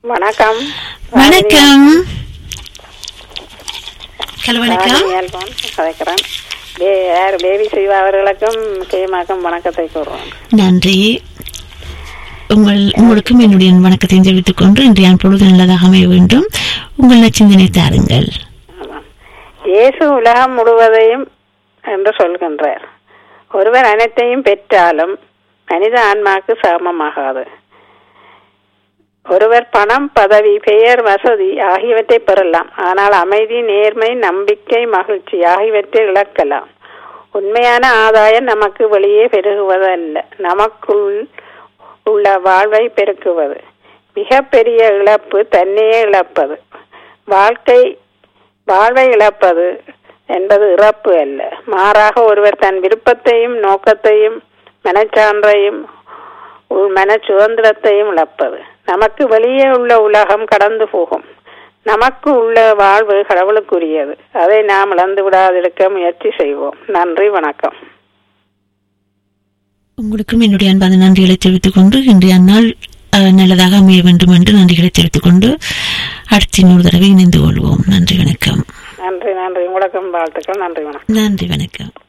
வணக்கம் வணக்கம் ஹலோ வணக்கம் ராணியால்போன் கதைக்கிறேன் பே- யார் பேபி சிவா அவர்களுக்கும் கேமாக்கும் வணக்கத்தை கூறுவோம் நன்றி உங்கள் உங்களுக்கும் என்னுடைய வணக்கத்தை தெரிவித்துக் கொண்டு இன்றைய பொழுது நல்லதாக அமைய வேண்டும் உங்கள் நச்சிந்தனை தாருங்கள் ஆமாம். இயேசு உலகம் முழுவதையும் என்று சொல்கின்றார் ஒருவர் அனைத்தையும் பெற்றாலும் மனித ஆன்மாக்கு சமமாகாது ஒருவர் பணம் பதவி பெயர் வசதி ஆகியவற்றை பெறலாம் ஆனால் அமைதி நேர்மை நம்பிக்கை மகிழ்ச்சி ஆகியவற்றை இழக்கலாம் உண்மையான ஆதாயம் நமக்கு வெளியே பெருகுவதல்ல நமக்குள் உள்ள வாழ்வை பெருக்குவது மிகப்பெரிய இழப்பு தன்னையே இழப்பது வாழ்க்கை வாழ்வை இழப்பது என்பது இறப்பு அல்ல மாறாக ஒருவர் தன் விருப்பத்தையும் நோக்கத்தையும் மனச்சான்றையும் உள் மன சுதந்திரத்தையும் இழப்பது நமக்கு வெளியே உள்ள உலகம் கடந்து போகும் நமக்கு உள்ள வாழ்வு கடவுளுக்குரியது அதை நாம் இழந்து விடாதிருக்க முயற்சி செய்வோம் நன்றி வணக்கம் உங்களுக்கும் என்னுடைய அன்பான நன்றிகளை தெரிவித்துக் கொண்டு இன்றைய நாள் அஹ், நல்லதாக அமைய வேண்டும் என்று நன்றிகளை தெரிவித்துக் கொண்டு அடுத்த இன்னொரு தடவை இணைந்து கொள்வோம் நன்றி வணக்கம் நன்றி நன்றி உங்களுக்கும் வாழ்த்துக்கள் நன்றி வணக்கம் நன்றி வணக்கம்